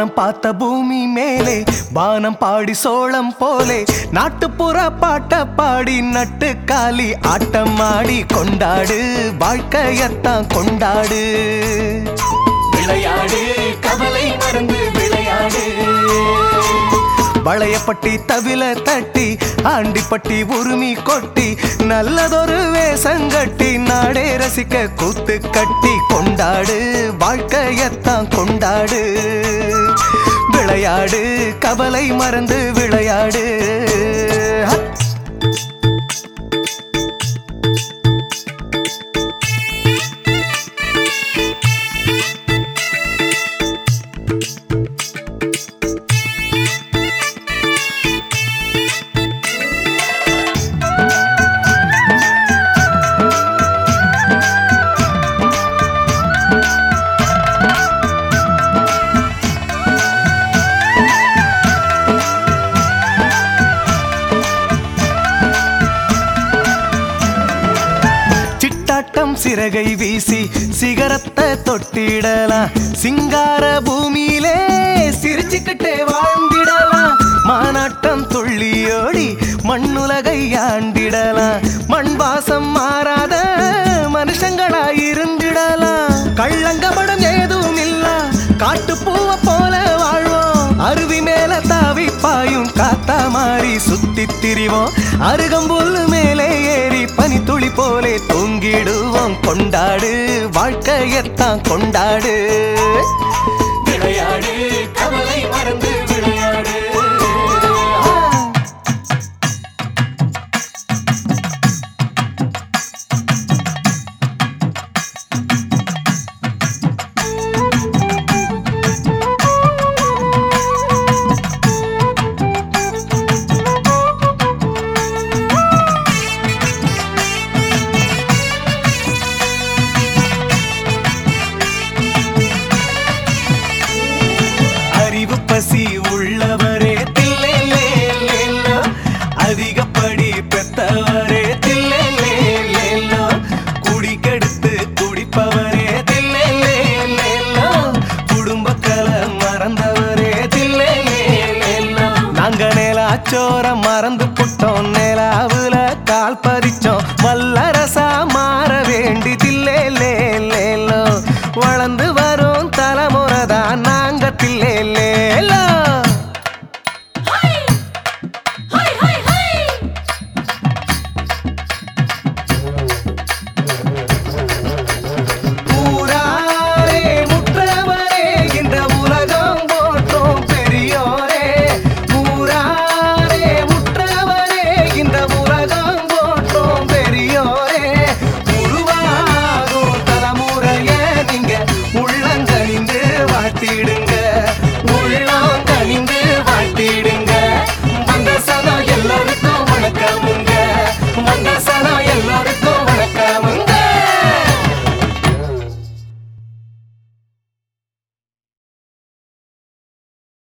வானம் பார்த்த பூமி மேலே வானம் பாடி சோளம் போலே நாட்டுப்புற பாட்ட பாடி நட்டு காலி ஆட்டம் ஆடி கொண்டாடு வாழ்க்கையத்தான் கொண்டாடு விளையாடு கவலை மறந்து விளையாடு வளையப்பட்டி தவில தட்டி ஆண்டிப்பட்டி உருமி கொட்டி நல்லதொரு வேஷங்கட்டி நாடே ரசிக்க கூத்து கட்டி கொண்டாடு வாழ்க்கையத்தான் கொண்டாடு விளையாடு கவலை மறந்து விளையாடு ஹ! சிட்டாட்டம் சிறகை வீசி சிகரத்தை தொட்டிடலாம் சிங்கார பூமியிலே சிரிச்சுக்கிட்டே வாழ்ந்திடலாம் மானாட்டம் துள்ளியோடி மண்ணுலகை ஆண்டிடலாம் மண் வாசம் மாறாத மனுஷங்களா இருந்திடலாம் கள்ளங்கபடம் ஏதும் இல்ல காட்டு பூவ போல வாழ்வோம் அருவி மேல தாவி பாயும் காத்தா மாறி சுத்தி திரிவோம் அருகம்புல்லு மேலே ஏறி பனி துளி போலே தூங்கிடுவோம் கொண்டாடு வாழ்க்கையத்தான் கொண்டாடு விளையாடு கவலை மறந்து விளையாடு அறிவு பசி உள்ளவரே தில்லேலேலேலோ. அதிகப்படி பெத்தவரே தில்லேலேலேலோ. குடிக்கெடுத்து குடிப்பவரே தில்லேலேலேலோ. குடும்பக்கல மறந்தவரே தில்லேலேலேலோ. நாங்க நேலாச்சோர மறந்து புட்டோம் நேலாவுல கால் பதிச்சோம் வல்லரசா மாற வேண்டி தில்லேலேலேலோ. வளர்ந்து